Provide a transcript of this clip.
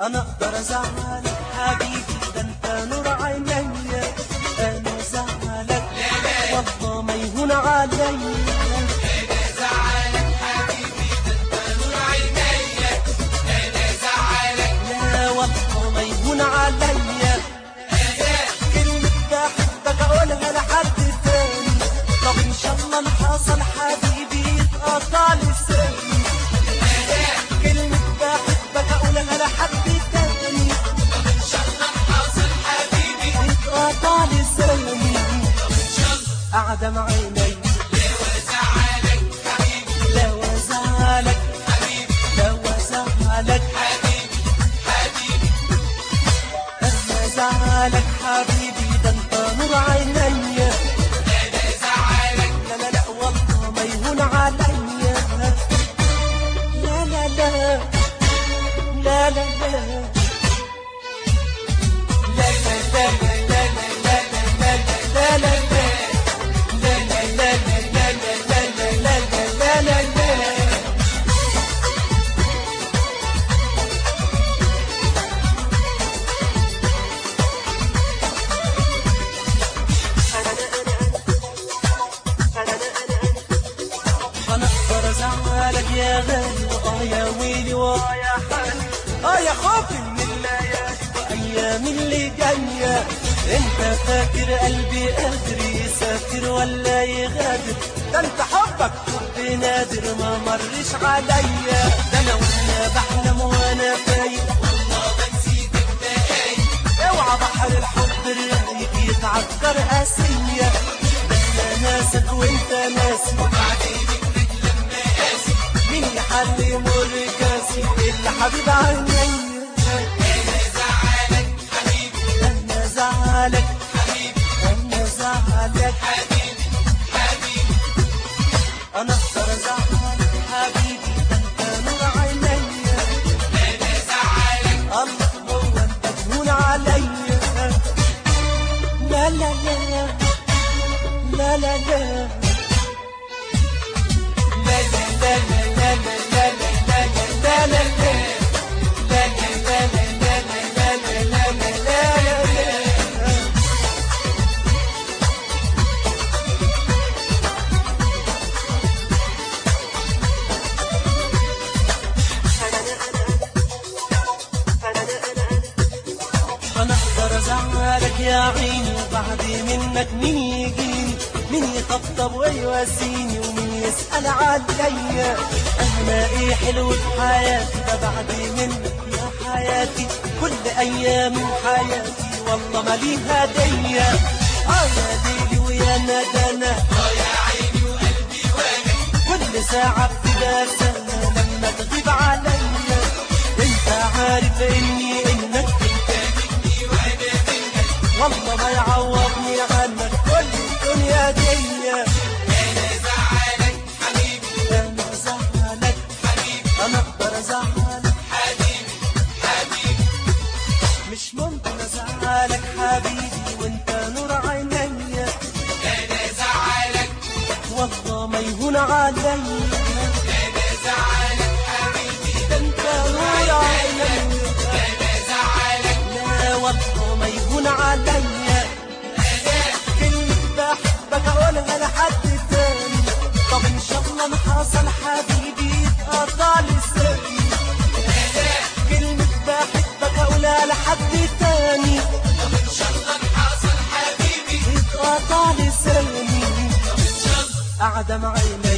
انا اقدر ازعلك حبيبي ده انت نور عينيا انا زعلك والله ما يهون عليا لا والله ما يهون عليا كلمة بحبك اقولها لحد تاني طب ان شاء الله اللي حصل حبيبي يتقطع لساني كلمة بحبك اقولها لحد تاني يتقطع لساني قاعدة مع عيني لا وزعلك لا وزعلك أنا زعلك حبيبي ده انت نور عينيا لا لا لا والله ما يهون عليا لا لا لا لا لا لا انا اقدر ازعلك يا غالي واه يا ويلي واه يا حالي اه يا خوفي من الليالي وايام اللي جايه انت فاكر قلبي قادر يسافر ولا يغادر ده انت حبك حب نادر ما مرش عليا ده انا وانا بحلم وانا فايق اوعى بحر الحب الرايق يتعكر قاسية ده انا ناسك وانت ناسي مين يحل مر كاسي اللي حبيب عيني انا زعلك انا زعلك انا اقدر ازعلك حبيبي ده انت نور عينيا الله هو انت تهون عليا لا لا لا لا لا لا لا لا لا لا لا لا لا لا انا اقدر ازعلك يا عيني وبعد منك مين يجيني مين يطبطب ويواسيني ومين يسأل عليا انا ايه حلو في حياتي ده بعد منك يا حياتي كل ايام حياتي والله ما ليها هدية اه يا ليلي ويا ندنا كل ساعة بتبقى سنة لما تغيب عليا انت عارف اني انك والله ما يعوضني عنك كل الدنيا دي انا زعلك انا اقدر ازعلك مش ممكن ازعلك حبيبي وانت نور عينيا والله ما يهون عليا ده انت نور عينيا لا والله ما يهون عليا كلمة بحبك اقولها لحد تاني طب ان شاء الله ما حصل حبيبي يتقطع لساني كلمة بحبك اقولها لحد تاني يتقطع لساني قاعدة مع عيني